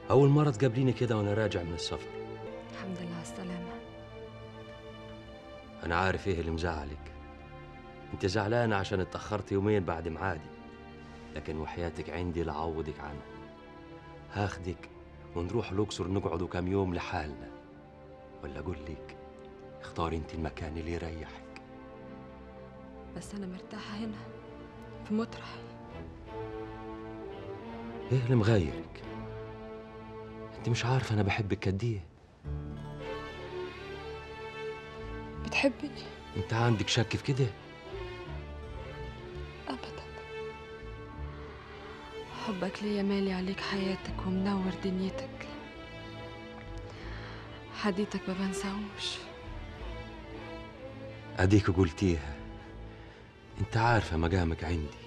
أول مرة تقابليني كده وأنا راجع من السفر الحمد لله على السلامة أنا عارف إيه اللي مزعلك أنت زعلانة عشان اتأخرت يومين بعد ميعادي لكن وحياتك عندي لعوضك عنها هاخدك ونروح الأقصر نقعدوا كام يوم لحالنا ولا أقول لك اختاري أنت المكان اللي يريحك بس أنا مرتاحة هنا في مطرح إيه اللي مغيرك أنت مش عارفة أنا بحبك قد إيه بتحبني أنت عندك شك في كده أبدا حبك ليا مالي عليك حياتك ومنور دنيتك حديتك ما بنساوش أديك قلتيها أنت عارفة مقامك عندي